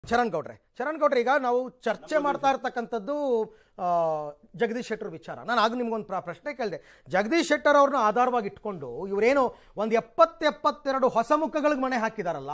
ಚರಣ್ ಗೌಡ್ರೆ ಚರಣ್ ಗೌಡ್ರೆ ಈಗ ನಾವು ಚರ್ಚೆ ಮಾಡ್ತಾ ಇರ್ತಕ್ಕಂಥದ್ದು ಆ, ಜಗದೀಶ್ ಶೆಟ್ಟರ್ ವಿಚಾರ ನಾನು ಆಗ ನಿಮ್ಗೊಂದು ಪ್ರ- ಪ್ರಶ್ನೆ ಕೇಳಿದೆ ಜಗದೀಶ್ ಶೆಟ್ಟರ್ ಅವ್ರನ್ನ ಆಧಾರವಾಗಿ ಇಟ್ಕೊಂಡು ಇವರೇನು ಒಂದು ಎಪ್ಪತ್ತು ಎಪ್ಪತ್ತೆರಡು ಹೊಸ ಮುಖಗಳಿಗೆ ಮನೆ ಹಾಕಿದಾರಲ್ಲ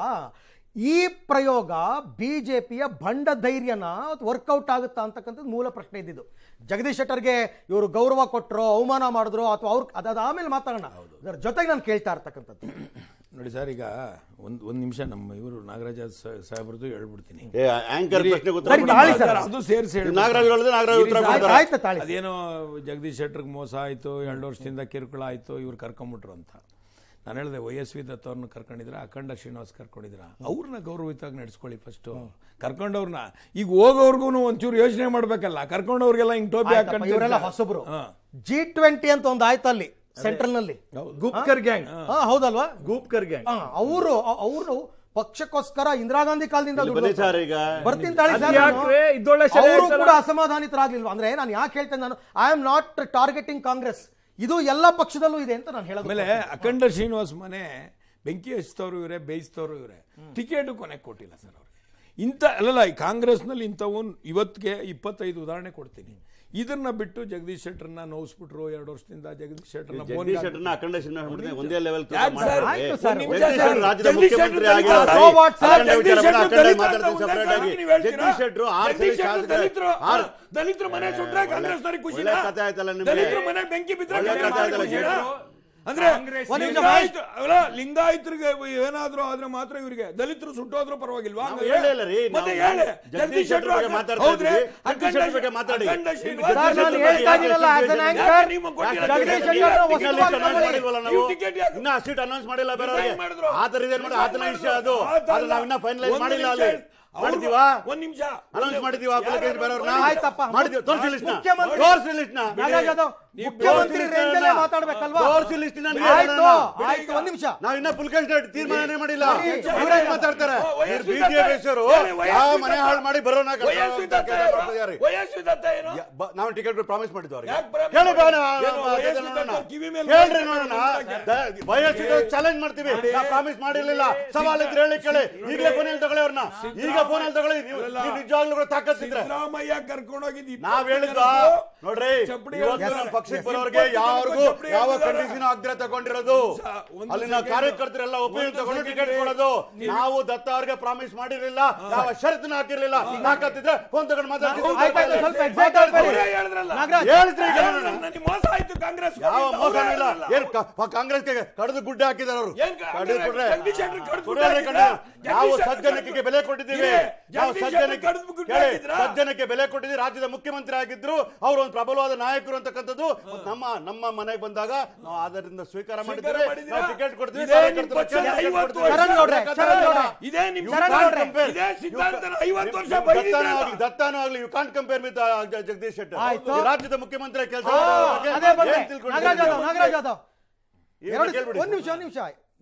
ಈ ಪ್ರಯೋಗ ಬಿ ಜೆ ಪಿಯ ಭಂಡ ಧೈರ್ಯನ ವರ್ಕೌಟ್ ಆಗುತ್ತಾ ಅಂತಕ್ಕಂಥದ್ದು ಮೂಲ ಪ್ರಶ್ನೆ ಇದ್ದಿದ್ದು ಜಗದೀಶ್ ಶೆಟ್ಟರ್ಗೆ ಇವರು ಗೌರವ ಕೊಟ್ಟರೋ ಅವಮಾನ ಮಾಡಿದ್ರು ಅಥವಾ ಅವ್ರ ಅದಾದ ಆಮೇಲೆ ಮಾತಾಡೋಣ ಅದರ ಜೊತೆಗೆ ನಾನು ಕೇಳ್ತಾ ಇರ್ತಕ್ಕಂಥದ್ದು ನೋಡಿ ಸರ್ ಈಗ ಒಂದು ಒಂದು ನಿಮಿಷ ನಮ್ಮ ಇವರು ನಾಗರಾಜ ಸ- ಸಾಹೇಬ್ರದ್ದು ಹೇಳ್ಬಿಡ್ತೀನಿ ಏ ಆಂಕರ್ ಪ್ರಶ್ನೆಗೆ ಉತ್ತರ ಸರಿ, ಕೊಡಿ. ತಾಳಿ ಸರ್. ಅದು ಸೇರಿಸಿ ನಾಗರಾಜ್ ಹೇಳಿದ್ರೆ ನಾಗರಾಜ್ ಉತ್ತರ ಇರಿ ಸರ್, ಕೊಡ್ತಾರೆ. ಆಯ್ತು ತಾಳಿ ಸರ್. ಅದೇನೋ ಜಗದೀಶ್ ಶೆಟ್ಟರ್ಗೆ ಮೋಸ ಆಯ್ತು ಎರಡು ವರ್ಷದಿಂದ ಕಿರುಕುಳ ಆಯ್ತು ಇವ್ರು ಕರ್ಕೊಂಬಿಟ್ರು ಅಂತ ನಾನು ಹೇಳಿದೆ ವೈ ಎಸ್ ವಿ ದತ್ ಅವ್ರನ್ನ ಕರ್ಕೊಂಡಿದ್ರ ಅಖಂಡ ಶ್ರೀನಿವಾಸ್ ಕರ್ಕೊಂಡಿದ್ರ ಅವ್ರನ್ನ ಗೌರವಿತವಾಗಿ ನಡೆಸ್ಕೊಳ್ಳಿ ಫಸ್ಟ್ ಕರ್ಕೊಂಡವ್ರನ್ನ ಈಗ ಹೋಗೋರ್ಗು ಒಂಚೂರು ಯೋಚನೆ ಮಾಡ್ಬೇಕಲ್ಲ ಕರ್ಕೊಂಡವ್ರಿಗೆಲ್ಲ ಹಿಂಗ್ ಟೋಪಿ ಆಯ್ತಪ್ಪ, ಇವರೆಲ್ಲ ಹೊಸಬ್ರು ಜಿ ಟ್ವೆಂಟಿ ಅಂತ ಒಂದು ಆಯ್ತಲ್ಲಿ ಸೆಂಟ್ರಲ್ ನಲ್ಲಿ ಗುಪ್ಕರ್ ಗ್ಯಾಂಗ್ ಹಾ ಹೌದಲ್ವಾ ಗೂಪ್ಕರ್ ಗ್ಯಾಂಗ್ ಅವರು ಅವರು ಪಕ್ಷಕ್ಕೋಸ್ಕರ ಇಂದಿರಾ ಗಾಂಧಿ ಕಾಲದಿಂದ ಇಲ್ಲಿ ದುಡ್ಡು ಬನ್ನಿ ಸರ್ ಈಗ ಬರ್ತೀನಿ ತಾಳಿ ಅದು ಸರ್ ಯಾಕ್ರೆ? ಇದೊಳ್ಳೆ ಸೆಲೆ ಅವರು ಆಯ್ತಲ್ಲ? ಕೂಡ ಅಸಮಾಧಾನಿತರಾಗ್ಲಿಲ್ವಾ ಅಂದ್ರೆ ನಾನು ಯಾಕೆ ಹೇಳ್ತೇನೆ ನಾನು I am not targeting Congress ಇದು ಎಲ್ಲ ಪಕ್ಷದಲ್ಲೂ ಇದೆ ಅಂತ ನಾನು ಹೇಳೋದು ಆಮೇಲೆ ಅಖಂಡ ಶ್ರೀನಿವಾಸ್ ಮನೆ ಬೆಂಕಿ ಹಚ್ತವ್ರು ಇವರೇ ಬೇಯಿಸ್ತವ್ರು ಇವರೇ ಟಿಕೆಟ್ ಕೊನೆಗೆ ಕೊಟ್ಟಿಲ್ಲ ಸರ್ ಅವ್ರಿಗೆ ಇಂಥ ಅಲ್ಲಲ್ಲ ಈ ಕಾಂಗ್ರೆಸ್ನಲ್ಲಿ ಇಂಥವು ಇವತ್ತಿಗೆ ಇಪ್ಪತ್ತೈದು ಉದಾಹರಣೆ ಕೊಡ್ತೀನಿ ಇದನ್ನ ಬಿಟ್ಟು ಜಗದೀಶ್ ಶೆಟ್ಟರ್ನ ನೋವಿಸ್ಬಿಟ್ರು ಎರಡು ವರ್ಷದಿಂದ ಜಗದೀಶ್ ಶೆಟ್ಟರ್ನ ಜಗದೀಶ್ ಶೆಟ್ಟರ್ನ ಅಖಂಡ ಶ್ರೀನಿವಾಸ ಬಿಡ್ತೀನಿ, ಒಂದೇ ಲೆವೆಲ್ ಯಾಕೆ ಸರ್? ಆಯ್ತು ಸರ್. ಜಗದೀಶ್ ಶೆಟ್ಟರ್ ರಾಜ್ಯದ ಜಗದೀಶ್ ಮುಖ್ಯಮಂತ್ರಿ ಶೆಟ್ಟರ್ ಆಗಿರೋ So what, sir? ಅಖಂಡ ವಿಚಾರ ಜಗದೀಶ್ ಬೇಡ, ಶೆಟ್ಟರ್ ಅಖಂಡ ದಲಿತ ಮಾತಾಡ್ತೀನಿ ಅಂತ separate ಆಗಿ. ನೀವು ಹೇಳ್ತೀರಾ? ಜಗದೀಶ್ ಶೆಟ್ಟರು ಆರು ಸಲ ಜಗದೀಶ್ ಶೆಟ್ಟರ್ ಶಾಸಕರು. ದಲಿತರು ಆರು- ದಲಿತರ ಮನೆ ಸುಟ್ರೆ ಕಾಂಗ್ರೆಸ್ ಖುಷಿ ಒಳ್ಳೆ ಕಥೆ ಆಯ್ತಲ್ಲ ನಿಮ್ಗೆ. ದಲಿತರ ಮನೆ ಬೆಂಕಿ ಬಿದ್ರೆ ಒಳ್ಳೆ ಕಥೆ ಆಯ್ತಲ್ಲ ಖುಷಿನಾ? ಶೆಟ್ರು. ಅಂದ್ರೆ ಕಾಂಗ್ರೆಸ್ ಒಂದ್ ನಿಮಿಷ ಲಿಂಗಾಯತ ಅಲ್ಲ ಲಿಂಗಾಯತರಿಗೆ ಏನಾದ್ರೂ ಆದ್ರೆ ಮಾತ್ರ ಇವರಿಗೆ ದಲಿತರು ಸುಟ್ಟೋದ್ರು ಪರವಾಗಿಲ್ವಾ ನಾವು ಹಂಗಾದ್ರೆ? ಹೇಳೇ ಇಲ್ಲ ರೀ, ಮತ್ತೆ ನಾವು ಹೇಳಿ ಜಗದೀಶ್ ಶೆಟ್ಟರ್ ಬಗ್ಗೆ ಮಾತಾಡ್ತಾ ಹೌದ್ರೆ? ಇದ್ವಿ. ಜಗದೀಶ್ ಅಖಂಡ ಶೆಟ್ಟರ್ ಬಗ್ಗೆ ಮಾತಾಡಿ. ಅಖಂಡ ನಿಮ್ಗೆ ಶ್ರೀನಿವಾಸ್ ಸರ್, ನಾನು ಜಗದೀಶ್ ಹೇಳ್ತಾ ಶೆಟ್ಟರ್ ಇದ್ದೀನಲ್ಲ as an ಯಾಕೆ anchor, ನಿಮಗೆ ಕೊಟ್ಟಿಲ್ಲ? ಜಗದೀಶ್ ಟಿಕೆಟ್ ಶೆಟ್ಟರ್ ಯಾಕೆ? ವಸ್ತುವಾಗಿ ಟಿಕೆಟ್ ತಗೊಳ್ಳಿ. ಮಾಡಿಲ್ವಲ್ಲ ನಾವು? ನೀವು ಟಿಕೆಟ್ ಯಾಕೆ? ಇನ್ನ ಸೀಟ್ ಅನೌನ್ಸ್ ಮಾಡಿಲ್ಲ ಬೇರೆಯವ್ರಿಗೆ ರಿಸೈನ್ ಮಾಡಿದ್ರು. ಆ ಥರ ಇದೆ ನೋಡಿ ಆತನ ವಿಷಯ ಅದು ಆತಲ್ಲ. ಅದು ನಾವು ಇನ್ನ ಫೈನಲೈಸ್ ಒಂದು ಮಾಡಿಲ್ಲ ನಿಮಿಷ ಅಲ್ಲಿ ಹೇಳಿ. ಅವ್ರು- ಮಾಡಿದೀವಾ ಒಂದ್ ನಿಮಿಷ ಅನೌನ್ಸ್ ಮಾಡಿದೀವಾ ಅಪ್ಲಿಕೇಶನ್ ಬೇರೆಯವ್ರನ್ನ ಆಯ್ತಪ್ಪ. ಮಾಡಿದೀವಿ ತೋರಿಸಿ ಲಿಸ್ಟ್ ಮುಖ್ಯಮಂತ್ರಿ- ತೋರಿಸಿ ಲಿಸ್ಟ್ ನಾಗರಾಜ್ ಯಾದವ್ ನೀವು ಮುಖ್ಯಮಂತ್ರಿ ತೋರ್ಸಿ ರೇಂಜಲ್ಲೇ list ನ. ಮಾತಾಡ್ಬೇಕಲ್ವಾ ತೋರ್ಸಿ ಲಿಸ್ಟ್ ನ ನೀವು ಆಯ್ತು ಹೇಳೋಣ. ಆಯ್ತು ಒಂದ್ ನಿಮಿಷ ನಾವ್ ಇನ್ನ ಪುಲ್ಕೇಶ್ ತೀರ್ಮಾನನೇ ಮಾಡಿಲ್ಲ ಸರಿ, ಇವರೇ ಮಾತಾಡ್ತಾರೆ ಓ, ವಯಸ್ಸು ಬಿಜೆಪಿ ಇದ್ದತ್ತೆ. ಹೆಸರು ಹೇಳಿ, ವಯಸ್ಸು ಯಾವ ಇದ್ದತ್ತೆ. ಮನೆ ಹಾಳು ಮಾಡಿ ಬರೋಣ ವಯಸ್ಸು ಇದ್ದತ್ತ ಏನು? ವಯಸ್ಸು ಇದ್ದತ್ತ ಏನು? ನಾವು ಟಿಕೆಟ್ ಪ್ರಾಮಿಸ್ ಮಾಡಿದ್ವಿ ಅವ್ರಿಗೆ ಯಾಕ್ promise ಕೇಳಿ ಬಾ, ನಾ- ಏನು, ನಾ- ವಯಸ್ಸು ನೋಡೋಣ. ಇದ್ದತ್ತ ಕಿವಿ ಮೇಲೆ ಕೇಳ್ರಿ ಮಾತಾಡ್ತಾರೆ ನೋಡೋಣ ಅಂತ. ದ- ವಯಸ್ಸು ಚಾಲೆಂಜ್ ಮಾಡ್ತೀವಿ ನಾವು ಪ್ರಾಮಿಸ್ ಮಾಡಿರ್ಲಿಲ್ಲ ಸವಾಲ್ ಇದ್ರೆ ಹೇಳಿ ಕೇಳಿ ಈಗಲೇ ಫೋನಲ್ಲಿ ತಗೊಳ್ಳಿ ಅವ್ರನ್ನ ಈಗ ಫೋನಲ್ಲಿ ತಗೊಳ್ಳಿ ನೀವು ನೀವು ನಿಜವಾಗ್ಲೂ ಕೂಡ ತಾಕತ್ತಿದ್ರೆ ಸಿದ್ದರಾಮಯ್ಯ ಕರ್ಕೊಂಡೋಗಿದ್ದು ನಾವ್ ಹೇಳಿದ್ವ ನೋಡ್ರಿ ಇವತ್ತು ನಮ್ಮ ಪಕ್ಷಕ್ಕೆ ಬರೋರಿಗೆ ಯಾರಿಗೂ ಯಾವ ಕಂಡೀಷನ್ ಆಗ್ದಿರ ತಗೊಂಡಿರೋದು ಒಂದು ಅಲ್ಲಿನ second. ಕಾರ್ಯಕರ್ತರೆಲ್ಲ ಒಪ್ಪಿಗೆ ಒಂದು ತಗೊಂಡು second ಟಿಕೆಟ್ ರೀ. ಕೊಡೋದು ನಾವು ದತ್ತ ಅವ್ರಿಗೆ ಪ್ರಾಮಿಸ್ ಮಾಡಿರ್ಲಿಲ್ಲ ಯಾವ ಷರತ್ತನ್ನ ಹಾಕಿರ್ಲಿಲ್ಲ ತಾಕತ್ತಿದ್ರೆ ಫೋನ್ ತಗೊಂಡು ಆಯ್ತು, ಆಯ್ತು, ಸ್ವಲ್ಪ exact ಆಗಿ ಅವರೇ ಬನ್ನಿ. ಹೇಳಿದ್ರಲ್ಲ. ನಾಗರಾಜ್ ಹೇಳಿದ್ರಿ ಈಗ ನೋಡೋಣ. ನನಗೆ ಮೋಸ ಆಯ್ತು ಕಾಂಗ್ರೆಸ್ ಯಾವ ಅವರೇ ಮೋಸನೂ ಇಲ್ಲ ಹೇಳಿದ್ರಲ್ಲ. ಏನ್ ಕ- ಕಾಂಗ್ರೆಸ್ಗೆ ಕಡಿದು ಗುಡ್ಡೆ ಹಾಕಿದಾರೆ ಅವರು ಏನ್ ಕ- ಕಡಿದು ಕೊಟ್ರೆ ಜಗದೀಶ್ ಶೆಟ್ಟರ್ ಕಡ್ದು ಗುಡ್ಡೆ ಕೊಡೋದೇ ಹಾಕಿದ್ರಾ? ಕಡಿದು. ನಾವು ಜಗದೀಶ್ ಶೆಟ್ಟರ್ ಸಜ್ಜನಿಕೆಗೆ ಬೆಲೆ ಕೊಟ್ಟಿದ್ದೀವಿ ಇದೆ. ನಾವು ಜಗದೀಶ್ ಸಜ್ಜನಿಕೆ ಶೆಟ್ಟರ್ ಕಡ್ದು ಗುಡ್ಡೆ ಕೇಳಿ, ಹಾಕಿದ್ರಾ? ಸಜ್ಜನಿಕೆ ಬೆಲೆ ಕೊಟ್ಟಿದ್ದೀವಿ ರಾಜ್ಯದ ಮುಖ್ಯಮಂತ್ರಿ ಆಗಿದ್ರು ಅವರು ಒಂದು ಪ್ರಬಲವಾದ ನಾಯಕರು ಅಂತಕ್ಕಂಥದ್ದು ಮತ್ತು ನಮ್ಮ ನಮ್ಮ ಮನೆಗೆ ಬಂದಾಗ ನಾವು ಆಧಾರದಿಂದ ಸ್ವೀಕಾರ ಮಾಡಿದ್ರೆ ಮಾಡಿದ್ದೀರಾ? ನಾವು ಟಿಕೆಟ್ ಕೊಡ್ತೀವಿ ಇದೇ ಕಾರ್ಯಕರ್ತರ ನಿಮ್ಮ ಪಕ್ಷದ ಟಿಕೆಟ್ ಐವತ್ತು ಕೊಡ್ತೀವಿ. ಶರಣ್ ಗೌಡ್ರೆ, ಶರಣ್ ಗೌಡ್ರೆ. ಇದೇ ನಿಮ್ಮ You ಶರಣ್ can't ಗೌಡ್ರೆ. compare. ಇದೇ ಸಿದ್ಧಾಂತನ You ಐವತ್ತು can't- ವರ್ಷ ನೀವು ಬೈದಿದ್ರಲ್ಲ. ದತ್ತಾನೂ ಆಗ್ಲಿ ದತ್ತಾನೂ ಆಗ್ಲಿ you can't compare with Jagadish Shettar ಆಯ್ತು. ಈ ರಾಜ್ಯದ ಮುಖ್ಯಮಂತ್ರಿ ಕೆಲಸ ಆ, ಅದೇ ಬಂದೆ ನಾಗರಾಜ್ ಯಾದವ್ ನಾಗರಾಜ್ ಯಾದವ್ ಎರಡು ಕೇಳ್ಬಿಡಿ. ಒಂದ್ ನಿಮಿಷ ಒಂದ್ ನಿಮಿಷ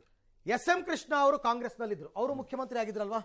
ಎಸ್ ಎಂ ಕೃಷ್ಣ ಅವರು ಕಾಂಗ್ರೆಸ್ನಲ್ಲಿದ್ರು ಅವರು ಮುಖ್ಯಮಂತ್ರಿ ಆಗಿದ್ರಲ್ವಾ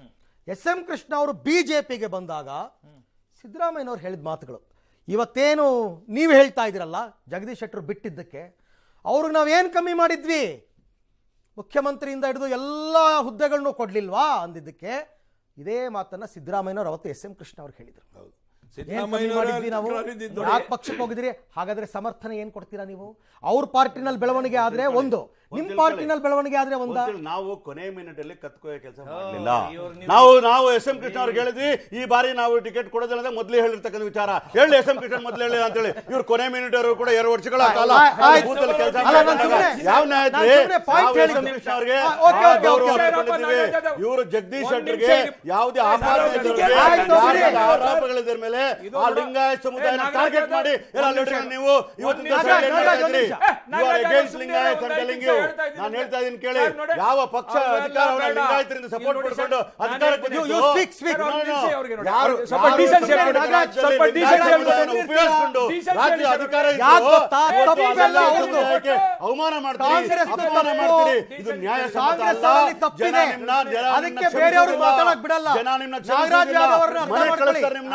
ಎಸ್ ಎಂ ಕೃಷ್ಣ ಅವರು ಬಿಜೆಪಿಗೆ ಬಂದಾಗ ಸಿದ್ದರಾಮಯ್ಯನವ್ರು ಹೇಳಿದ ಮಾತುಗಳು ಇವತ್ತೇನು ನೀವು ಹೇಳ್ತಾ ಇದ್ದೀರಲ್ಲ ಜಗದೀಶ್ ಶೆಟ್ಟರು ಬಿಟ್ಟಿದ್ದಕ್ಕೆ ಅವ್ರಿಗೆ ನಾವೇನು ಕಮ್ಮಿ ಮಾಡಿದ್ವಿ ಮುಖ್ಯಮಂತ್ರಿಯಿಂದ ಹಿಡಿದು ಎಲ್ಲ ಹುದ್ದೆಗಳನ್ನು ಕೊಡ್ಲಿಲ್ವಾ ಅಂದಿದ್ದಕ್ಕೆ ಇದೇ ಮಾತನ್ನ ಸಿದ್ದರಾಮಯ್ಯನವ್ರು ಅವತ್ತು ಎಸ್ ಎಂ ಕೃಷ್ಣ ಅವ್ರು ಹೇಳಿದ್ರು ಏನ್ ಕಮ್ಮಿ ಮಾಡಿದ್ವಿ ನಾವು ಯಾಕೆ ಪಕ್ಷಕ್ಕೆ ಹೋಗಿದ್ರಿ ಹಾಗಾದ್ರೆ ಸಮರ್ಥನೆ ಏನ್ ಕೊಡ್ತೀರಾ ನೀವು ಅವ್ರ ಪಾರ್ಟಿನಲ್ಲಿ ಬೆಳವಣಿಗೆ ಆದ್ರೆ ಒಂದು ನಿಮ್ ಪಾರ್ಟಿನಲ್ಲಿ ಬೆಳವಣಿಗೆ ಆದ್ರೆ ಒಂದ ಗೊತ್ತಿಲ್ಲ, ನಾವು ಕೊನೆ ಮಿನಿಟ್ ಅಲ್ಲಿ ಕತ್ಕೋಯ ಕೆಲಸ ಮಾಡಲಿಲ್ಲ ನಾವು ನಾವು ಎಸ್ ಎಂ ಕೃಷ್ಣ ಅವ್ರಿಗೆ ಹೇಳಿದ್ವಿ ಈ ಬಾರಿ ನಾವು ಟಿಕೆಟ್ ಕೊಡೋದಿಲ್ಲ ಅಂತ ಮೊದಲೇ ಹೇಳಿರ್ತಕ್ಕಂಥ ವಿಚಾರ ಹೇಳಿ ಎಸ್ ಎಂ ಕೃಷ್ಣ ಮೊದಲು ಹೇಳಿಲ್ಲ ಅಂತ ಹೇಳಿ ಇವ್ರು ಕೊನೆ ಮಿನಿಟ್ ಅವರು ಕೂಡ ಎರಡು ವರ್ಷಗಳ ಕಾಲ ಆಯ್ತು, ಆಯ್ತು. ಬೂತಲ್ಲಿ ಕೆಲಸ ಅಲ್ಲ, ನಾನ್ ಸುಮ್ನೆ- ಯಾವ ನ್ಯಾಯ ನಾನ್ ಸುಮ್ನೆ point ನಾವು ಎಸ್ ಎಂ ಹೇಳಿದ್ದು. ಕೃಷ್ಣ ಅವ್ರಿಗೆ ಆ, ಓಕೆ, ಓಕೆ, ಗೌರವ ಓಕೆ. ಕೊಟ್ಕೊಂಡಿದ್ದೀವಿ. ಇವರು ಜಗದೀಶ್ ಒಂದ್ ಶೆಟ್ಟರ್ಗೆ ನಿಮಿಷ ಯಾವುದೇ ಆಪಾದನೆ ಆಯ್ತು, ಇದ್ದವ್ರಿಗೆ, ಆಯ್ತು, ಯಾರ್ಯಾರ ಸರಿ. ಆರೋಪಗಳಿದ್ರ ಮೇಲೆ ಆ ಲಿಂಗಾಯತ್ ಸಮುದಾಯನ ನಾಗರಾಜ್ ಟಾರ್ಗೆಟ್ ಯಾದವ್, ಮಾಡಿ ಎಲ್ಲ ಒಂದ್ ನಿಮಿಷ. ಲೀಡರ್ಗಳು ನೀವು ಇವತ್ತಿನ ದಿವಸ ನಾಗರಾಜ್, ಏನ್ ನಾಗರಾಜ್, ಮಾಡ್ತಾ ಒಂದ್ ಇದ್ದೀರಿ? ನಿಮಿಷ. You are against ಲಿಂಗಾಯತ್ ಅಂತ telling you. ನಾನು ಹೇಳ್ತಾ ಇದ್ದೀನಿ ಕೇಳಿ ಯಾವ ಪಕ್ಷ ಅಧಿಕಾರ ಲಿಂಗಾಯತರಿಂದ ಸಪೋರ್ಟ್ ಮಾಡ್ಕೊಂಡು ಅಧಿಕಾರಕ್ಕೆ You- you ಬಂದಿತ್ತು? speak, speak. No, no, no. ನಿಮಿಷ ಅವ್ರಿಗೆ ನೋಡಿ. ಯಾರು- ಸ್ವಲ್ಪ ಯಾರು decency ಸುಮ್ನೆ ಹೇಳ್ಬಿಡಿ. ರಾಜ್ಯದಲ್ಲಿ ಸ್ವಲ್ಪ ಲಿಂಗಾಯತ decency ಹೇಳ್ಬಿಡಿ. ಸಮುದಾಯನ ಉಪಯೋಗಿಸ್ಕೊಂಡು Decency ರಾಜ್ಯ ಹೇಳ್ಬಿಡಿ. ಅಧಿಕಾರ ಇದ್ದು ಯಾಕ್ ಗೊತ್ತಾ? ಇವತ್ತು ತಪ್ಪಿಲ್ಲ ಆ ಅವ್ರದ್ದು. ಸಮುದಾಯಕ್ಕೆ ಅವಮಾನ ಮಾಡ್ತೀರಿ ಕಾಂಗ್ರೆಸ್ ಅಪಮಾನ ತಪ್ಪು. ಮಾಡ್ತೀರಿ ಇದು ನ್ಯಾಯ ಕಾಂಗ್ರೆಸ್ ಅಲ್ಲ ಅವರಲ್ಲಿ ತಪ್ಪಿದೆ. ಜನ ನಿಮ್ನ ಜನ ನಿಮ್ನ ಅದಕ್ಕೆ ಬೇರೆಯವ್ರು ಕ್ಷಮಿಸೋದಿಲ್ಲ. ಮಾತಾಡಕ್ ಬಿಡಲ್ಲ. ಜನ ನಿಮ್ನ ನಾಗರಾಜ್ ಕ್ಷಮಿಸೋದಿಲ್ಲ. ಯಾದವ್ ಅವ್ರನ್ನ ಅರ್ಥ ಮನೆ ಮಾಡ್ಕೊಳ್ಳಿ. ಕಳಿಸ್ತಾರೆ ನಿಮ್ನ ಕಾಂಗ್ರೆಸ್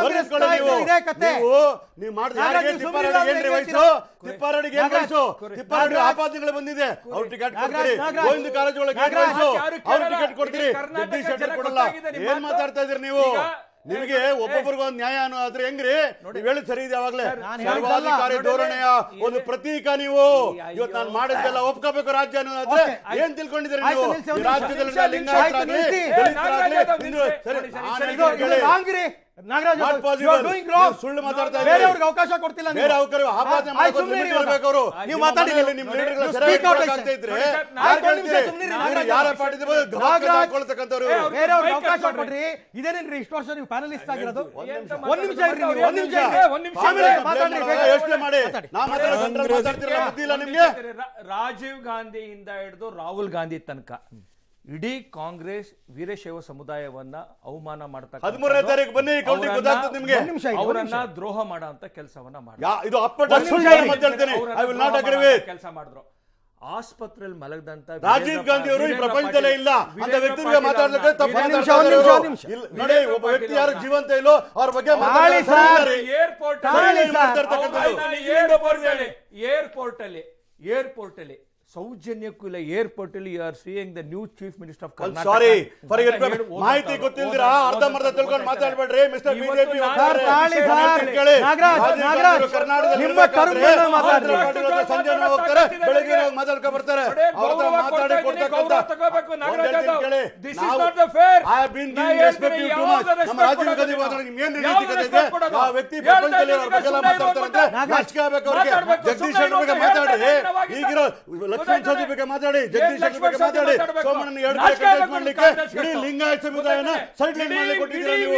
ಕಾಂಗ್ರೆಸ್ ಇಟ್ಕೊಳ್ಳಿ ನೀವು. ನಾಯಕರು ಇದೇ ಕತೆ. ನೀವು ನೀವು ಮಾಡಿದ ನಾಗರಾಜ್ ಯಾರಿಗೆ ನೀವು ತಿಪ್ಪಾರೆಡ್ಡಿಗೆ ಸುಮ್ನಿರಿ ಏನ್ರಿ ಅವ್ರು ವಯಸ್ಸು ಹೇಳ್ತೀರಾ? ತಿಪ್ಪಾರೆಡ್ಡಿಗೆ ಏನ್ ನಾಗರಾಜ್, ವಯಸ್ಸು ಕೊರೆ. ತಿಪ್ಪಾರೆಡ್ಡಿ ನಾಗರಾಜ್. ಆಪಾದನೆಗಳು ಬಂದಿದೆ ಅವ್ರು ಟಿಕೆಟ್ ನಾಗರಾಜ್, ಕೊಡ್ತೀರಿ ನಾಗರಾಜ್. ಗೋವಿಂದ ಕಾರಜೋಳಗೆ ಏನ್ ನಾಗರಾಜ್. ವಯಸ್ಸು ಯಾರು ಅವ್ರು ಕೇಳಲ್ಲ. ಟಿಕೆಟ್ ಕೊಡ್ತೀರಿ ಇಡೀ ಕರ್ನಾಟಕ ಜಗದೀಶ್ ಶೆಟ್ಟರ್ ಜನ ಕೊಡಲ್ಲ ಗೊತ್ತಾಗಿದೆ ನಿಮ್ಮ ಏನ್ ಮಾತು. ಮಾತಾಡ್ತಾ ಇದೀರಿ ನೀವು ಈಗ ನಿಮಗೆ ಒಬ್ಬೊಬ್ಬರಿಗೂ ಒಂದು ನ್ಯಾಯ ಅನ್ನೋ ಆದ್ರೆ ಹೆಂಗ್ರಿ ನೀವು ಹೇಳಿದ್ ಸರಿ ಇದೆ ಯಾವಾಗ್ಲೇ ನಾನು ಸರ್ವಾಧಿಕಾರಿ ಹೇಳಿದ್ದಲ್ಲ. ಧೋರಣೆಯ ಒಂದು ಪ್ರತೀಕ ನೀವು ಅಯ್ಯೋ. ಇವತ್ತು ನಾನು ಮಾಡಿದ್ದೆಲ್ಲ ಒಪ್ಕೋಬೇಕು ರಾಜ್ಯ ಅನ್ನೋದಾದ್ರೆ ಓಕೆ, ಏನ್ ತಿಳ್ಕೊಂಡಿದ್ದೀರಿ ಆಯ್ತು, ನೀವು ನಿಲ್ಸಿ, ಒಂದು ಈ ರಾಜ್ಯದಲ್ಲಿ ನಿಮಿಷ, ಲಿಂಗಾಯತರಾಗ್ಲಿ ಆಯ್ತು, ನಿಲ್ಸಿ. ದಲಿತರಾಗ್ಲಿ ಏ, ನಾಗರಾಜ್ ಹಿಂದೂ- ಯಾದವ್ ಸರಿ, ನಿಲ್ಸಿ. ನಾನು ಸರಿ, ಹೇಳಿದ್ದು ಇದು ಕೇಳಿ. ರಾಂಗಿರಿ Nagaraj Not Yadav, possible. you are doing wrong. ನೀವು ಸುಳ್ಳು ಮಾತಾಡ್ತಾ ಇದ್ದೀರಿ. ಬೇರೆಯವ್ರಿಗೆ ಅವಕಾಶ ಕೊಡ್ತಿಲ್ಲ ನೀವು. ಬೇರೆ ಅವಕಾಶ ಆಪಾದನೆ ಆಯ್ತು, ಮಾಡೋದು ಸುಮ್ನಿರಿ limit ಇವಾಗ. ಇರ್ಬೇಕು ಅವರು. ನೀವು ನಿಮ್ಮ ಮಾತಾಡಿ ಮನೆಯಲ್ಲಿ ನೀವು. ನಿಮ್ಮ ನೀವು ಲೀಡರ್ಗಳ speak ಸರಿಯಾಗಿ out ಕೊಡಕ್ಕಾಗ್ತಾ ಇದ್ರೆ ನೋಡಿ ಸರ್, ಯಾರು ಆಯ್ತು, ಒಂದು ನಿಮಿಷ ಕೇಳ್ತೀರಿ? ಸುಮ್ನಿರಿ, ಇವ್ರು ನಾಗರಾಜ್. ಯಾರ ಪಾರ್ಟಿದ ಬಗ್ಗೆ ನಾಗರಾಜ್. ಹಾಕೊಳ್ತಕ್ಕಂಥವ್ರು ಏ, ಇವ್ರು. ಅವ್ರು ಬೇರೆಯವ್ರಿಗೆ ಮೈಕ್ ಅವಕಾಶ ಕಟ್ ಕೊಡ್ರಿ ಇದೇನೇನ್ರಿ ಇಷ್ಟು ವರ್ಷ ನೀವು ಪ್ಯಾನಲಿಸ್ಟ್ ಆಗಿರೋದು ಎಂತ ಒಂದ್ ನಿಮಿಷ ಇರ್ರಿ ನೀವು, ಒಂದ್ ನಿಮಿಷ ಏ, ಒಂದ್ ನಿಮಿಷ ಆಮೇಲೆ ಇರ್ರಿ. ಮಾತಾಡ್ರಿ ಬೇಗ. ಯೋಚನೆ ಮಾಡಿ ಮಾತಾಡಿ. ನಾ ಮಾತಾಡೋ ಸಂದರ್ಭ ಮಾತಾಡ್ತಿರಲ್ಲ ಬುದ್ಧಿ ಇಲ್ಲ ನಿಮ್ಗೆ ರಾ- ರಾಜೀವ್ ಗಾಂಧಿಯಿಂದ ಹಿಡಿದು ರಾಹುಲ್ ಗಾಂಧಿ ತನಕ ಇಡೀ ಕಾಂಗ್ರೆಸ್ ವೀರಶೈವ ಸಮುದಾಯವನ್ನ ಅವಮಾನ ಮಾಡ್ತಕ್ಕಂಥ ಹದಿಮೂರನೇ ತಾರೀಕು ಬನ್ನಿ ಕೌಂಟಿಂಗ್ ಗೊತ್ತಾಗ್ತದೆ ನಿಮ್ಗೆ ಒಂದ್ ನಿಮಿಷ ಇರಿ, ಒಂದ್ ಅವರನ್ನ ನಿಮಿಷ. ದ್ರೋಹ ಮಾಡೋ ಕೆಲಸವನ್ನ ಮಾಡಿ ಯಾ- ಇದು ಅಪ್ಪಟ ಒಂದ್ ನಿಮಿಷ ಸುಳ್ಳು ಇರಿ. ಮಾತಾಡ್ತೇನೆ I will not agree with ಕೆಲಸ ಮಾಡಿದ್ರು ಆಸ್ಪತ್ರೆಯಲ್ಲಿ ಮಲಗದಂತ ರಾಜೀವ್ ಗಾಂಧಿ ಅವರು ಈ ಪ್ರಪಂಚದಲ್ಲೇ ಇಲ್ಲ ಅಂತ ವ್ಯಕ್ತಿ ಬಗ್ಗೆ ಮಾತಾಡ್ಲಿಕ್ಕೆ ತಪ್ಪು ಒಂದ್ ನಿಮಿಷ, ಮಾತಾಡ್ತಾ ಒಂದ್ ಇದ್ದಾರೆ ನಿಮಿಷ, ಇವ್ರು. ಒಂದ್ ಇಲ್ಲ, ನೋಡಿ ಒಬ್ಬ ವ್ಯಕ್ತಿ ಯಾರು ಜೀವಂತ ಇಲ್ಲೋ ಅವ್ರ ಬಗ್ಗೆ ತಾಳಿ ಮಾತಾಡೋದು ಸರ್. ಸರಿ ಇಲ್ಲ ರೀ. ಏರ್ಪೋರ್ಟ್ ತಾಳಿ ಸರಿ ಸರ್. ಮಾತಾಡ್ತಕ್ಕಂಥದ್ದು. ಏರ್ಪೋರ್ಟ್ ಅಲ್ಲಿ ಏರ್ಪೋರ್ಟ್ ಅಲ್ಲಿ ಏರ್ಪೋರ್ಟ್ ಅಲ್ಲಿ ಸೌಜನ್ಯಕ್ಕೂ ಇಲ್ಲ ಏರ್ಪೋರ್ಟ್ ಅಲ್ಲಿ you are seeing the new chief minister of Karnataka sorry for ಅಂತ ಹೇಳಿ ಮಾಹಿತಿ ಓದಾಡ್ತಾರೆ. ಗೊತ್ತಿಲ್ದಿರಾ ಅರ್ಧ ಮರ್ಧ ತಿಳ್ಕೊಂಡು ಮಾತಾಡ್ಬೇಡ್ರಿ ಮಿಸ್ಟರ್ ಇವತ್ತು ಬಿಜೆಪಿ ನಾನು ಸರ್, ತಾಳಿ ಸರ್. ನಾಗರಾಜ್, ನಾಗರಾಜ್, ನಿಮ್ಮ ಕರುಣೆಯಿಂದ ಮಾತಾಡ್ರಿ. ಸಂಜೆ ಹೋಗ್ತಾರೆ ಬೆಳಗ್ಗೆ ಹೋಗಿ ಮಾತಾಡ್ಕೊ ಬರ್ತಾರೆ ನೋಡಿ, ಅವ್ರ ಹತ್ರ ಗೌರವ ಮಾತಾಡಿ ಕೊಡ್ತಾ ಇದ್ದೀನಿ, ಕೊಡ್ತಕ್ಕಂಥ ಗೌರವ ತಗೋಬೇಕು, ನಾಗರಾಜ್ ಒಂದ್ ಹೇಳ್ತೀನಿ ಯಾದವ್. ಕೇಳಿ. This is ನಾವು- not the fair. I have been ನಾ giving respect ಹೇಳ್ತೀನಿ, to too much. ಯಾವ್ದು ನಮ್ಮ respect ರಾಜೀವ್ ಗಾಂಧಿ ಕೊಡೋದು? ಮಾತಾಡಿ ನಿಮ್ಗೆ ಏನ್ ಯಾವ್ದು ನೈತಿಕತೆ ಇದೆ respect ಕೊಡೋದು? ಆ ವ್ಯಕ್ತಿ ಹೇಳ್ತಾ ಪ್ರಪಂಚದಲ್ಲಿ ಅವ್ರ ಇದ್ದೀನಿ, ಬಗ್ಗೆ ಎಲ್ಲ ಸುಮ್ನೆ ಮಾತಾಡ್ತಾರಂತೆ ಇರೋದು ನಾಚಿಕೆ ಆಗ್ಬೇಕು ಅವ್ರಿಗೆ ಮಾತಾಡ್ಬೇಕು, ಜಗದೀಶ್ ಸುಮ್ನೆ ಶೆಟ್ಟರ್ ಬಗ್ಗೆ ಇರೋದು ಮಾತಾಡಿ ಹೇಳ್ತಾ ಇದ್ದೀನಿ, ಈಗಿರೋ ಲಕ್ಷ್ಮಣ್ ಸವದಿ ಬಗ್ಗೆ ಮಾತಾಡಿ ಜಗದೀಶ್ ಶೆಟ್ಟರ್ ಬಗ್ಗೆ ಮಾತಾಡಿ ಸೋಮಣ್ಣ ಎರಡು ಕಡೆ ಕಂಟೆಸ್ಟ್ ಮಾಡ್ಲಿಕ್ಕೆ ಇಡೀ ಲಿಂಗಾಯತ ಸಮುದಾಯನ ಸೈಡ್ ಲೈನ್ ಮಾಡ್ಲಿಕ್ಕೆ ಕೊಟ್ಟಿದ್ದೀರಾ ನೀವು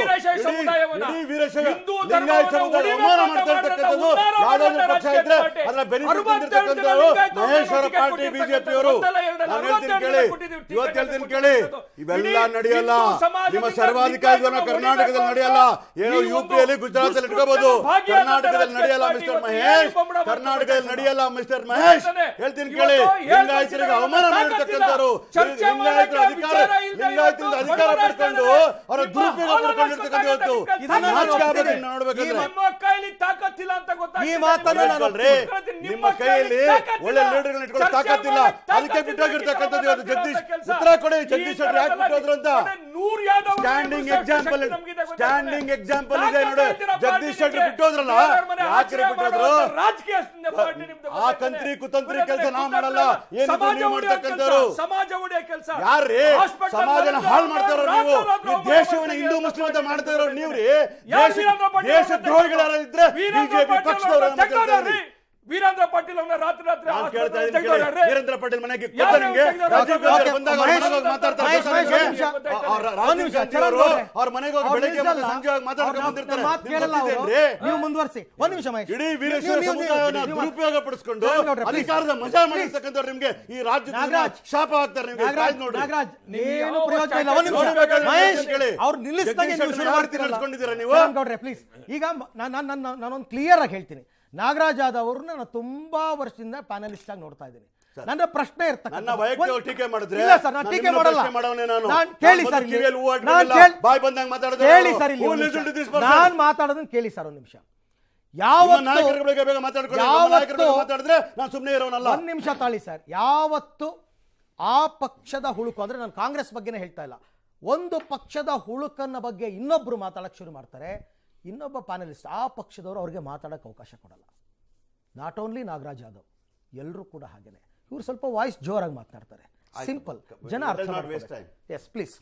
ಇಡೀ ಇಡೀ ವೀರಶೈವ ಲಿಂಗಾಯತ ಸಮುದಾಯ ಅವಮಾನ ಮಾಡ್ತಾ ಇರ್ತಕ್ಕಂಥದ್ದು ಯಾವ್ದಾದ್ರು ಪಕ್ಷ ಇದ್ರೆ ಅದರ ಬೆನಿಫಿಟ್ ಹೊಂದಿರ್ತಕ್ಕಂಥವ್ರು ಮಹೇಶ್ ಅವರ ಪಾರ್ಟಿ ಬಿಜೆಪಿ ಅವರು ನಾನು ಹೇಳ್ತೀನಿ ಕೇಳಿ ಇವತ್ತು ಹೇಳ್ತೀನಿ ಕೇಳಿ ಇವೆಲ್ಲ ನಡೆಯಲ್ಲ ನಿಮ್ಮ ಸರ್ವಾಧಿಕಾರಿಗಳನ್ನ ಕರ್ನಾಟಕದಲ್ಲಿ ನಡೆಯಲ್ಲ ಏನೋ ಯು ಪಿ ಅಲ್ಲಿ ಗುಜರಾತ್ ಅಲ್ಲಿ ಇಟ್ಕೋಬಹುದು ಕರ್ನಾಟಕದಲ್ಲಿ ನಡೆಯಲ್ಲ ಮಿಸ್ಟರ್ ಮಹೇಶ್ ಕರ್ನಾಟಕದಲ್ಲಿ ನಡೆಯಲ್ಲ ಮಿಸ್ಟರ್ ಮಹೇಶ್ ಹೇಳ್ತೀನಿ ಕೇಳಿ ಲಿಂಗಾಯತರಿಗೆ ಅವಮಾನ ಮಾಡಿರ್ತಕ್ಕಂಥವ್ರು ಲಿಂಗಾಯತರ ಅಧಿಕಾರ ಲಿಂಗಾಯತದಿಂದ ಅಧಿಕಾರ ಪಡ್ಕೊಂಡು ಅವರ ದುರುಪಯೋಗ ಪಡ್ಕೊಂಡಿರ್ತಕ್ಕಂಥ ಇವತ್ತು ಇದನ್ನ ನಾನು ನಾಚಿಕೆ ಆಗ್ಬೇಕು ಒಪ್ತೀನಿ. ಇನ್ನು ನೋಡ್ಬೇಕಂದ್ರೆ ನಿಮ್ಮ ಕೈಲಿ ತಾಕತ್ತಿಲ್ಲ ಅಂತ ಗೊತ್ತಾಗ್ತಿದೆ. ಈ ಮಾತನ್ನ ನಾನು ಇಟ್ಕೊಳ್ರಿ. ನಿಮ್ಮ ಕೈಯಲ್ಲಿ ಒಳ್ಳೆ ಲೀಡರ್ಗಳನ್ನ ಇಟ್ಕೊಳ್ಳೋ ತಾಕತ್ತಿಲ್ಲ ಅದಕ್ಕೆ ಬಿಟ್ಟೋಗಿರ್ತಕ್ಕಂಥದ್ದು ಇವತ್ತು ಜಗದೀಶ್ ಉತ್ತರ ಕೊಡಿ ಜಗದೀಶ್ ಶೆಟ್ಟರ್ ಯಾಕೆ ಬಿಟ್ಟೋದ್ರು ಅಂತ ಸ್ಟ್ಯಾಂಡಿಂಗ್ ಎಕ್ಸಾಂಪಲ್ ಸ್ಟ್ಯಾಂಡಿಂಗ್ ಎಕ್ಸಾಂಪಲ್ ಇದೆ ನೋಡಿ ಜಗದೀಶ್ ಶೆಟ್ಟರ್ ಬಿಟ್ಟೋದ್ರಲ್ಲ ಯಾಕೆ ಬಿಟ್ಟೋದ್ರು ಆ ತಂತ್ರಿ ಕುತಂತ್ರಿ ಕೆಲಸ ನಾವು ಮಾಡಲ್ಲ ಏನು ನೀವು ಮಾಡ್ತಕ್ಕಂಥವ್ರು ಸಮಾಜ ಒಡೆಯ ಕೆಲಸ ಯಾರ್ರೀ ಸಮಾಜನ ಹಾಳು ಮಾಡ್ತಾರೋ ನೀವು ಈ ದೇಶವನ್ನ ಹಿಂದೂ ಮುಸ್ಲಿಂ ಅಂತ ಮಾಡ್ತಾ ಇರೋ ನೀವು ರೀ ದೇಶ ದೇಶ ದ್ರೋಹಿಗಳು ಯಾರು ಇದ್ರೆ ಬಿಜೆಪಿ ಪಕ್ಷದವರು ವೀರೇಂದ್ರ ಪಾಟೀಲ್ ಅವನ ರಾತ್ರಿ ರಾತ್ರಿ ನಾನು ಕೇಳ್ತಾ ಆಸ್ಪತ್ರೆಯಲ್ಲಿ ಇದ್ದೀನಿ ಕೇಳಿ. ತೆಗ್ದವ್ರೆ. ವೀರೇಂದ್ರ ಪಾಟೀಲ್ ಮನೆಗೆ ಯಾರು ಗೊತ್ತಾ ನಿಮ್ಗೆ ತೆಗ್ದವ್ರು? ರಾಜೀವ್ ಗಾಂಧಿ ಓಕೆ, ಬಂದಾಗ ಮಹೇಶ್, ಅವ್ರ ಮನೆಗೆ ಹೋಗಿ ಮಾತಾಡ್ತಾರೆ ಮಹೇಶ್, ಗೊತ್ತಾ ಮಹೇಶ್, ನಿಮ್ಗೆ? ಒಂದ್ ನಿಮಿಷ. ಅವ್ರ ಒಂದ್ ರಾಜೀವ್ ನಿಮಿಷ, ಗಾಂಧಿ ಚರಣ್ ಅವರು ಗೌಡ್ರೆ. ಅವ್ರ ಮನೆಗೆ ಹೋಗಿ ಅವ್ರು ಬೆಳಗ್ಗೆ ನಿಲ್ಸಲ್ಲ. ಮತ್ತೆ ಸಂಜೆ ಹೋಗಿ ಮಾತಾಡ್ಕೊಂಡು ಅವ್ರು ಬಂದಿರ್ತಾರೆ ಮಾತ್ ನಿಮ್ಗೆ ಕೇಳಲ್ಲ ಅವರು. ಗೊತ್ತಿದೇನ್ರಿ? ನೀವು ಮುಂದುವರಿಸಿ ಒಂದ್ ನಿಮಿಷ ಮಹೇಶ್ ಇಡೀ ನೀವು- ವೀರೇಶ್ವರ ನೀವು- ನೀವು- ಸಮುದಾಯವನ್ನ ನೀವು- ದುರುಪಯೋಗ ಪಡಿಸ್ಕೊಂಡು ಚರಣ್ ಗೌಡ್ರೆ, please. ಅಧಿಕಾರದ ಮಜಾ ಮಾಡಿರ್ತಕ್ಕಂಥವ್ರು ನಿಮ್ಗೆ ಈ ರಾಜ್ಯದ ನಾಗರಾಜ್. ಶಾಪ ಆಗ್ತಾರೆ ನಿಮ್ಗೆ ನಾಗರಾಜ್ ಕಾಯ್ದು ನೋಡ್ರಿ ನಾಗರಾಜ್ ನೀವು ಏನು ಯಾವ ಪ್ರಯೋಜನ ಇಲ್ಲ ಒಂದ್ ನಿಮಿಷ ನೋಡ್ಬೇಕಾದ್ರೆ ಮಹೇಶ್ ಹೇಳ್ತೀನಿ ಕೇಳಿ. ಅವ್ರು ನಿಲ್ಲಿಸಿದಾಗ ಜಗದೀಶ್ ನೀವು ಶುರು ಶೆಟ್ಟರ್ ಮಾಡ್ತೀರಲ್ಲ ನಡೆಸ್ಕೊಂಡಿದ್ದೀರಾ ನೀವು? ಚರಣ್ ಗೌಡ್ರೆ ಪ್ಲೀಸ್ ಈಗ ನಾನು ನಾನು ನಾನೊಂದು ಕ್ಲಿಯರ್ ಆಗಿ ಹೇಳ್ತೀನಿ ನಾಗರಾಜ್ ಯಾದವ್ ಅವ್ರನ್ನ ನಾನು ತುಂಬಾ ವರ್ಷದಿಂದ ಪ್ಯಾನಲಿಸ್ಟ್ ಆಗಿ ನೋಡ್ತಾ ಇದ್ದೀನಿ ನನ್ನ ಪ್ರಶ್ನೆ ಇರ್ತಕ್ಕಂಥ ನನ್ನ ವೈಯಕ್ತಿಕ ಒಂದ್- ಟೀಕೆ ಮಾಡಿದ್ರೆ ಇಲ್ಲ ಸರ್ ನಾನು ನಾನು ಟೀಕೆ ನಿಮ್ಮನ್ನ ಮಾಡಲ್ಲ ಪ್ರಶ್ನೆ ಮಾಡವನೇ ನಾನು. ನಾನ್ ಕೇಳಿ ನಾನು ಸರ್ ಬಂದು ಕಿವಿಯಲ್ಲಿ ಹೂ ನಾನು ಅಡ್ಕೊಂಡಿಲ್ಲ. ಕೇಳಿ ಬಾಯ್ ಬಂದಂಗ್ ಮಾತಾಡಿದ್ರೆ ಕೇಳಿ ನಾನು. ಸರ್ ಇಲ್ಲಿ Who ಒಂದ್ listened to ನಿಮಿಷ. this person? ನಾನ್ ಮಾತಾಡೋದನ್ನ ಕೇಳಿ ಸರ್ ಒಂದು ನಿಮಿಷ ನಿಮ್ಮ ಯಾವತ್ತು ನಾಯಕರ ಬಗ್ಗೆ ಬೇಗ ಮಾತಾಡ್ಕೊಳ್ಳಿ ನಮ್ಮ ನಾಯಕರ ಬಗ್ಗೆ ಯಾವತ್ತು- ಮಾತಾಡಿದ್ರೆ ನಾನು ಸುಮ್ಮನೆ ಇರೋನಲ್ಲ ಒಂದ್ ನಿಮಿಷ ತಾಳಿ ಸರ್ ಯಾವತ್ತು ಆ ಪಕ್ಷದ ಹುಳುಕು ಅಂದ್ರೆ ನಾನು ಕಾಂಗ್ರೆಸ್ ಬಗ್ಗೆನೇ ಹೇಳ್ತಾ ಇಲ್ಲ ಒಂದು ಪಕ್ಷದ ಹುಳುಕನ್ನ ಬಗ್ಗೆ ಇನ್ನೊಬ್ರು ಮಾತಾಡಕ್ ಶುರು ಮಾಡ್ತಾರೆ ಇನ್ನೊಬ್ಬ ಪ್ಯಾನಲಿಸ್ಟ್ ಆ ಪಕ್ಷದವರು ಅವ್ರಿಗೆ ಮಾತಾಡಕ್ಕೆ ಅವಕಾಶ ಕೊಡಲ್ಲ ನಾಟ್ ಓನ್ಲಿ ನಾಗರಾಜ್ ಯಾದವ್ ಎಲ್ಲರೂ ಕೂಡ ಹಾಗೇನೆ ಇವ್ರು ಸ್ವಲ್ಪ ವಾಯ್ಸ್ ಜೋರಾಗಿ ಮಾತನಾಡ್ತಾರೆ ಸಿಂಪಲ್ ಜನ ಅರ್ಥ Let us not waste time. Yes please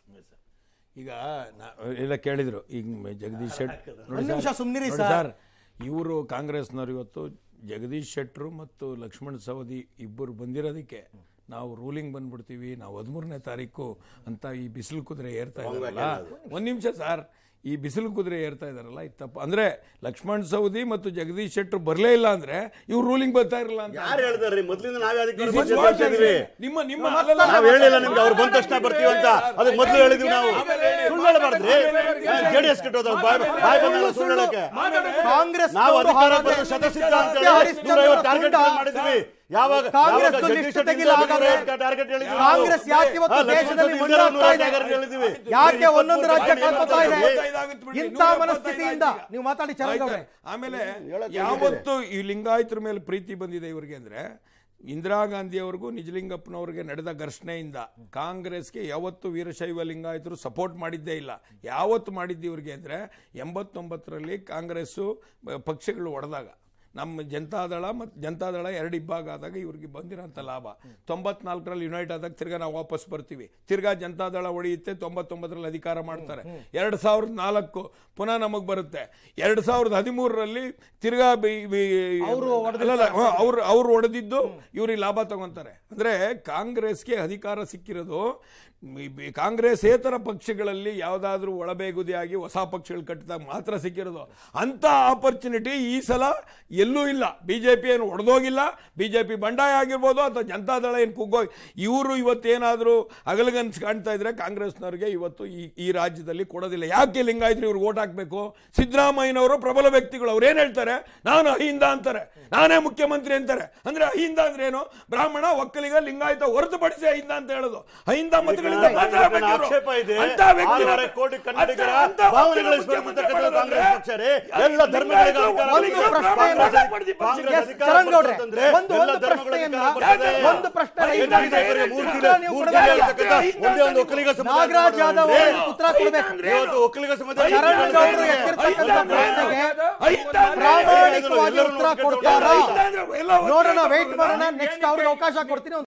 ಈಗ ನಾ- ಎಲ್ಲ ಕೇಳಿದ್ರು ಈಗ ಮ- ಜಗದೀಶ್ ಶೆಟ್ ಒಂದ್ ನಿಮಿಷ ಸುಮ್ನಿರಿ ನೋಡಿ ಸರ್. ಸರ್ ಇವರು ಕಾಂಗ್ರೆಸ್ನವ್ರು ಇವತ್ತು ಜಗದೀಶ್ ಶೆಟ್ರು ಮತ್ತು ಲಕ್ಷ್ಮಣ್ ಸವದಿ ಇಬ್ಬರು ಬಂದಿರೋದಕ್ಕೆ ನಾವು ರೂಲಿಂಗ್ ಬಂದ್ಬಿಡ್ತೀವಿ ನಾವು ಹದಿಮೂರನೇ ತಾರೀಕು ಅಂತ ಈ ಬಿಸಿಲು ಕುದುರೆ ಏರ್ತಾ ಇದಾರಲ್ಲ ಒಂದ್ ನಿಮಿಷ ಸರ್ ಈ ಬಿಸಿಲು ಕುದುರೆ ಏರ್ತಾ ಇದಾರಲ್ಲ ಇದು ತಪ್ಪು ಅಂದ್ರೆ ಲಕ್ಷ್ಮಣ್ ಸವದಿ ಮತ್ತು ಜಗದೀಶ್ ಶೆಟ್ರು ಬರಲೇ ಇಲ್ಲ ಅಂದ್ರೆ ಇವ್ರು ರೂಲಿಂಗ್ ಬರ್ತಾ ಇರಲ್ಲ ಅಂತ ಯಾರು ಹೇಳಿದಾರ್ರಿ ಮೊದ್ಲಿಂದ ನಾವೇ ಅದಕ್ಕೆ This is ಮುಂಚೆ what ಹೇಳ್ತಾ ಇದೀವಿ. ನಿಮ್ಮ ನಿಮ್ಮ ಅಲ್ಲಲ್ಲ, ನಾವ್ ಹೇಳಿಲ್ಲ ನಿಮ್ಗೆ ಅವ್ರು ಬಂದ ತಕ್ಷಣ ಬರ್ತೀವಿ ಅಂತ ಅದಕ್ಕೆ ಮೊದಲು ಹೇಳಿದ್ವಿ ನಾವು ಸುಳ್ಳು ಹೇಳಬಾರ್ದ್ರಿ ಜೆಡಿಎಸ್ ಕೆಟ್ಟೋದ ಬಾಯ್ ಬಾಯ್ ಬಂದಾಗ ಸುಳ್ಳು ಹೇಳಕ್ಕೆ ಕಾಂಗ್ರೆಸ್ ನಾವು ಅಧಿಕಾರ ಬರೋದು ಶತಸಿದ್ಧ ಅಂತ ಹೇಳಿ ನೂರೈವತ್ತು ಟಾರ್ಗೆಟ್ ಮಾಡಿದ್ವಿ ಯಾವಾಗ ಕಾಂಗ್ರೆಸ್ ಯಾವಾಗ ಲಿಸ್ಟ್ ಜಗದೀಶ್ ಶೆಟ್ಟರ್ ತೆಗಿಲ್ಲ ಹಾಗಾದ್ರೆ ಟಾರ್ಗೆಟ್ ಹೇಳಿದ್ವಿ ನಾವು. ಕಾಂಗ್ರೆಸ್ ಯಾಕೆ ಇವತ್ತು ಹಾ, ಲಕ್ಷ್ಮಣ್ ದೇಶದಲ್ಲಿ ಸವದಿ ಮಣ್ಣು ಹಾಕ್ತಾ ಇದೆ? ಟಾರ್ಗೆಟ್ ಹೇಳಿದ್ವಿ. ಯಾಕೆ ಇಪ್ಪತ್ತು ಒಂದೊಂದು ರಾಜ್ಯ ಆಯ್ತು, ಕಾಕೋತಾ ಇದೆ ಇಪ್ಪತ್ತೈದಾಗುತ್ತೆ ಬಿಡಿ, ಇಂಥ ನೂರ ಮನಸ್ಥಿತಿಯಿಂದ ಎಪ್ಪತ್ತೈದು ನೀವು ಮಾತಾಡಿ ಚರಂಗೌಡ್ರೆ ಆಯ್ತಾ? ಆಮೇಲೆ ಹೇಳಕ್ ಯಾವತ್ತು ಈ ಲಿಂಗಾಯತರ ಮೇಲೆ ಪ್ರೀತಿ ಬಂದಿದೆ ಇವರಿಗೆ ಅಂದ್ರೆ ಇಂದಿರಾ ಗಾಂಧಿ ಅವ್ರಿಗೂ ನಿಜಲಿಂಗಪ್ಪನವ್ರಿಗೆ ನಡೆದ ಘರ್ಷಣೆಯಿಂದ ಕಾಂಗ್ರೆಸ್ಗೆ ಯಾವತ್ತು ವೀರಶೈವ ಲಿಂಗಾಯತರು ಸಪೋರ್ಟ್ ಮಾಡಿದ್ದೇ ಇಲ್ಲ ಯಾವತ್ತು ಮಾಡಿದ್ದು ಇವ್ರಿಗೆ ಅಂದ್ರೆ ಎಂಬತ್ತೊಂಬತ್ತರಲ್ಲಿ ಕಾಂಗ್ರೆಸ್ಸು ಬ- ಪಕ್ಷಗಳು ಒಡೆದಾಗ ನಮ್ಮ ಜನತಾದಳ ಮತ್ತು ಜನತಾದಳ ಎರಡು ಇಬ್ಬಾಗ ಆದಾಗ ಇವ್ರಿಗೆ ಬಂದಿರೋಂಥ ಲಾಭ ತೊಂಬತ್ನಾಲ್ಕರಲ್ಲಿ ಯುನೈಟ್ ಆದಾಗ ತಿರ್ಗಾ ನಾವು ವಾಪಸ್ ಬರ್ತೀವಿ ತಿರ್ಗಾ ಜನತಾದಳ ಹೊಡೆಯುತ್ತೆ ತೊಂಬತ್ತೊಂಬತ್ತರಲ್ಲಿ ಅಧಿಕಾರ ಮಾಡ್ತಾರೆ ಎರಡು ಸಾವಿರದ ನಾಲ್ಕು ಪುನಃ ನಮಗೆ ಬರುತ್ತೆ ಎರಡು ಸಾವಿರದ ಹದಿಮೂರರಲ್ಲಿ ತಿರ್ಗಾ ಅವರು ಅವ್ರು ಅವ್ರು ಹೊಡೆದಿದ್ದು ಇವ್ರಿಗೆ ಲಾಭ ತಗೊಂತಾರೆ ಅಂದ್ರೆ ಕಾಂಗ್ರೆಸ್ಗೆ ಅಧಿಕಾರ ಸಿಕ್ಕಿರೋದು ಈ ಬಿ- ಕಾಂಗ್ರೆಸ್ಸೇತರ ಪಕ್ಷಗಳಲ್ಲಿ ಯಾವುದಾದ್ರೂ ಒಳಬೇಗುದಿಯಾಗಿ ಹೊಸ ಪಕ್ಷಗಳು ಕಟ್ಟಿದಾಗ ಮಾತ್ರ ಸಿಕ್ಕಿರೋದು ಅಂತ ಆಪರ್ಚುನಿಟಿ ಈ ಸಲ ಎಲ್ಲೂ ಇಲ್ಲ ಬಿಜೆಪಿ ಏನು ಒಡೆದೋಗಿಲ್ಲ ಬಿಜೆಪಿ ಬಂಡಾಯ ಆಗಿರ್ಬೋದು ಅಥವಾ ಜನತಾದಳ ಏನು ಕುಗ್ಗೋಗಿ ಇವರು ಇವತ್ತೇನಾದರೂ ಅಗಲಗನ್ಸ್ ಕಾಣ್ತಾ ಇದ್ರೆ ಕಾಂಗ್ರೆಸ್ನವ್ರಿಗೆ ಇವತ್ತು ಈ ಈ ರಾಜ್ಯದಲ್ಲಿ ಕೊಡೋದಿಲ್ಲ ಯಾಕೆ ಲಿಂಗಾಯತ್ರಿ ಇವ್ರಿಗೆ ಓಟ್ ಹಾಕ್ಬೇಕು ಸಿದ್ದರಾಮಯ್ಯನವರು ಪ್ರಬಲ ವ್ಯಕ್ತಿಗಳು ಅವ್ರು ಏನ್ ಹೇಳ್ತಾರೆ ನಾನು ಅಹಿಂದ ಅಂತಾರೆ ನಾನೇ ಮುಖ್ಯಮಂತ್ರಿ ಅಂತಾರೆ ಅಂದ್ರೆ ಅಹಿಂದ ಅಂದ್ರೆ ಏನು ಬ್ರಾಹ್ಮಣ ಒಕ್ಕಲಿಗ ಲಿಂಗಾಯತ ಹೊರತುಪಡಿಸಿ ಅಹಿಂದ ಅಂತ ಹೇಳೋದು ಅಹಿಂದ ಮತಗಳಿಂದ ಮಾತ್ರ ಆಗ್ಬೇಕು ಇವ್ರು. ಆಕ್ಷೇಪ ಇದೆ ಅಂತ ವ್ಯಕ್ತಿನ- ಆರೂವರೆ ಕೋಟಿ ಕನ್ನಡಿಗರ ಅಂತ- ಅಂತ ಭಾವನೆಗಳು ಮುಖ್ಯಮಂತ್ರಿ ಇಸ್ಕೊಳ್ತಕ್ಕಂಥ ಮಾಡೋದಂದ್ರೆ ಕಾಂಗ್ರೆಸ್ ಪಕ್ಷ ರೀ. ಎಲ್ಲ ಧರ್ಮಗಳಿಗೆ ಅಧಿಕಾರ ಒಂದು ಇದೆ. ಪ್ರಶ್ನೆಯನ್ನ- ಕಾಂಗ್ರೆಸ್ ಕಾಂಗ್ರೆಸ್ Yes, ಅಧಿಕಾರ ಚರಂಗೌಡ್ರೆ, ಬರ್ತದಂದ್ರೆ ಒಂದು ಎಲ್ಲ ಒಂದು ಧರ್ಮಗಳ ಪ್ರಶ್ನೆಯನ್ನ ಅಧಿಕಾರ ಬರ್ತದೆ. ಒಂದು ಪ್ರಶ್ನೆ ಏನು ರೈತ ಇದೆ ಇವರಿಗೆ ಮೂರು ಉತ್ತರ ಜಿಲ್ಲೆ ನೀವು ಮೂರು ಕೊಡಬೇಕು. ಜಿಲ್ಲೆ ಇರ್ತಕ್ಕಂಥ ಒಂದೇ ಒಂದು ಒಕ್ಕಲಿಗ ಸಮುದಾಯ ನಾಗರಾಜ್ ಯಾದವ್ ಅಂದ್ರೆ ಅವರಿಗೆ ಉತ್ತರ ಕೊಡಬೇಕು ಇವತ್ತು ಒಕ್ಕಲಿಗ ಸಮುದಾಯ ಚರಂಗೌಡರು ಎತ್ತಿರ್ತಕ್ಕಂಥ ಪ್ರಶ್ನೆಗೆ ಪ್ರಾಮಾಣಿಕವಾಗಿ ಉತ್ತರ ಕೊಡ್ತಾರಾ ನೋಡೋಣ ವೆಯ್ಟ್ ಮಾಡೋಣ ನೆಕ್ಸ್ಟ್ ಅವ್ರಿಗೆ ಅವಕಾಶ ಕೊಡ್ತೀನಿ